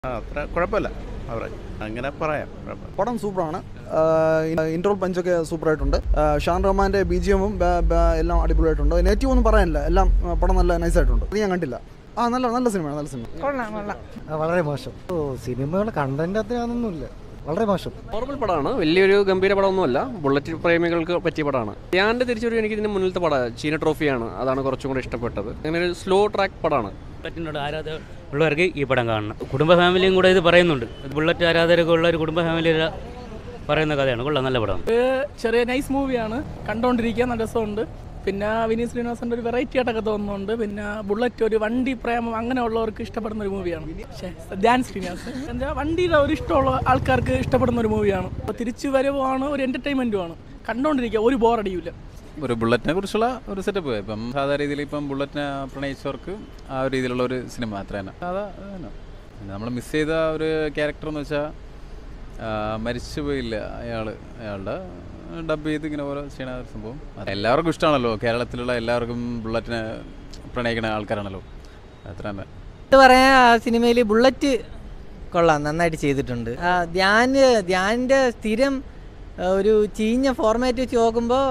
ആ അത്ര കുഴപ്പമില്ല അവറേജ് അങ്ങനെ പറയാം കുഴപ്പമില്ല പടം സൂപ്പറാണ് ഇൻട്രോൾ പഞ്ചൊക്കെ സൂപ്പറായിട്ടുണ്ട് ഷാൻ റഹ്മാൻ്റെ ബി ജി എമ്മും എല്ലാം അടിപൊളിയായിട്ടുണ്ട് നെഗറ്റീവ് ഒന്നും പറയാനില്ല എല്ലാം ആ, പടം നല്ല നൈസായിട്ടുണ്ട് അത് ഞാൻ കണ്ടില്ല ആ നല്ല നല്ല സിനിമയാണ് നല്ല സിനിമ കൊള്ളാം കൊള്ളാം ആ, വളരെ മോശം ഓ സിനിമയുടെ കണ്ടന്റ് അത്രയാണെന്നൊന്നുമില്ല വളരെ മോശം നോർമൽ പടമാണ് വലിയൊരു ഗംഭീര പടമൊന്നുമല്ല ബുള്ളറ്റ് പ്രേമികൾക്ക് പറ്റിയ പടമാണ് ഞാൻ്റെ തിരിച്ചൊരു എനിക്ക് ഇതിന് മുന്നിലത്തെ പടമാണ് ചീന ട്രോഫിയാണ് അതാണ് കുറച്ചും കൂടെ ഇഷ്ടപ്പെട്ടത് അങ്ങനെ ഒരു സ്ലോ ട്രാക്ക് പടമാണ് ബുള്ളറ്റിനോട് ആരാധക ഉള്ളവർക്ക് ഈ പടം കാണണം കുടുംബ ഫാമിലിയും കൂടെ ഇത് പറയുന്നുണ്ട് ബുള്ളറ്റ് ആരാധകരൊക്കെ ഉള്ള ഒരു കുടുംബ ഫാമിലി പറയുന്ന കഥയാണ് കൊള്ളാം നല്ല പടം ചെറിയ നൈസ് മൂവിയാണ് കണ്ടോണ്ടിരിക്കാൻ നല്ല രസമുണ്ട് പിന്നെ വിനീത് ശ്രീനിവാസന്റെ ഒരു വെറൈറ്റി ആയിട്ടൊക്കെ തോന്നുന്നുണ്ട് പിന്നെ ബുള്ളറ്റ് ഒരു വണ്ടി പ്രേമം അങ്ങനെയുള്ളവർക്ക് ഇഷ്ടപ്പെടുന്ന ഒരു മൂവിയാണ് പക്ഷേ ധ്യാൻ ശ്രീനിവാസൻ എന്താ വണ്ടിയുടെ ഒരു ഇഷ്ടമുള്ള ആൾക്കാർക്ക് ഇഷ്ടപ്പെടുന്ന ഒരു മൂവിയാണ് അപ്പോൾ തിരിച്ചു വരവുമാണ് ഒരു എന്റർടൈൻമെന്റുമാണ് കണ്ടോണ്ടിരിക്കുക ഒരു ബോറടിയില്ല ഒരു ബുള്ളറ്റിനെ കുറിച്ചുള്ള ഒരു സെറ്റപ്പ് ഇപ്പം സാധാരണ രീതിയിൽ ഇപ്പം ബുള്ളറ്റിനെ പ്രണയിച്ചവർക്ക് ആ ഒരു രീതിയിലുള്ള ഒരു സിനിമ അത്ര തന്നെ സാധാ നമ്മൾ മിസ് ചെയ്ത ഒരു ക്യാരക്ടർ എന്ന് വെച്ചാൽ മരിച്ചു പോയില്ല അയാൾ അയാളുടെ ഡബ് ചെയ്ത് ഇങ്ങനെ ഓരോ ചെയ്യണ ഒരു സംഭവം അത് എല്ലാവർക്കും ഇഷ്ടമാണല്ലോ കേരളത്തിലുള്ള എല്ലാവർക്കും ബുള്ളറ്റിനെ പ്രണയിക്കുന്ന ആൾക്കാരാണല്ലോ അത്ര തന്നെ ഇത് പറയാൻ ആ സിനിമയിൽ ബുള്ളറ്റ് കൊള്ളാം നന്നായിട്ട് ചെയ്തിട്ടുണ്ട് ആ, ധ്യാൻ ധ്യാനിൻ്റെ സ്ഥിരം ആ, ഒരു ചീഞ്ഞ ഫോർമാറ്റ് വെച്ച് നോക്കുമ്പോൾ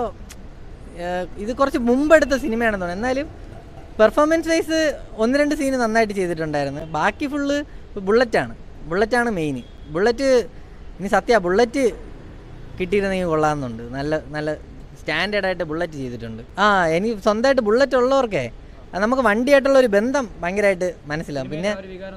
ഇത് കുറച്ച് മുമ്പെടുത്ത സിനിമയാണെന്ന് തോന്നുന്നു എന്നാലും പെർഫോമൻസ് വൈസ് ഒന്ന് രണ്ട് സീന് നന്നായിട്ട് ചെയ്തിട്ടുണ്ടായിരുന്നു ബാക്കി ഫുള്ള് ബുള്ളറ്റാണ് ബുള്ളറ്റാണ് മെയിൻ ബുള്ളറ്റ് ഇനി സത്യ ബുള്ളറ്റ് കിട്ടിയിരുന്നെങ്കിൽ കൊള്ളാമെന്നുണ്ട് നല്ല നല്ല സ്റ്റാൻഡേർഡായിട്ട് ബുള്ളറ്റ് ചെയ്തിട്ടുണ്ട് ആ എനിക്ക് സ്വന്തമായിട്ട് ബുള്ളറ്റ് ഉള്ളവർക്കേ അത് നമുക്ക് വണ്ടിയായിട്ടുള്ള ഒരു ബന്ധം ഭയങ്കരമായിട്ട് മനസ്സിലാവും പിന്നെ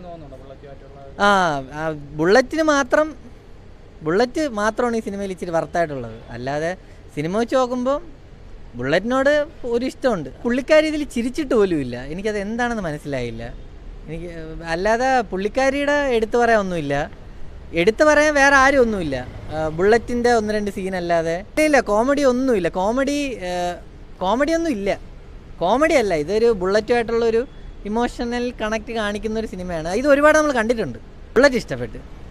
ആ ആ, ബുള്ളറ്റിന് മാത്രം ബുള്ളറ്റ് മാത്രമാണ് ഈ സിനിമയിൽ ഇച്ചിരി വർത്തായിട്ടുള്ളത് അല്ലാതെ സിനിമ വെച്ച് നോക്കുമ്പോൾ ബുള്ളറ്റിനോട് ഒരു ഇഷ്ടമുണ്ട് പുള്ളിക്കാരി ഇതിൽ ചിരിച്ചിട്ട് പോലും ഇല്ല എനിക്കത് എന്താണെന്ന് മനസ്സിലായില്ല എനിക്ക് അല്ലാതെ പുള്ളിക്കാരിയുടെ എടുത്തു പറയാൻ ഒന്നുമില്ല എടുത്തു പറയാൻ വേറെ ആരും ഒന്നുമില്ല ആ, ബുള്ളറ്റിൻ്റെ ഒന്ന് രണ്ട് സീൻ അല്ലാതെ ഇല്ല, ഇല്ല കോമഡി ഒന്നുമില്ല കോമഡി കോമഡി ഒന്നും ഇല്ല കോമഡി അല്ല ഇതൊരു ബുള്ളറ്റുമായിട്ടുള്ള ഒരു ഇമോഷണൽ കണക്ട് കാണിക്കുന്ന ഒരു സിനിമയാണ് ഇത് ഒരുപാട് നമ്മൾ കണ്ടിട്ടുണ്ട് ബുള്ളറ്റ് ഇഷ്ടപ്പെട്ട്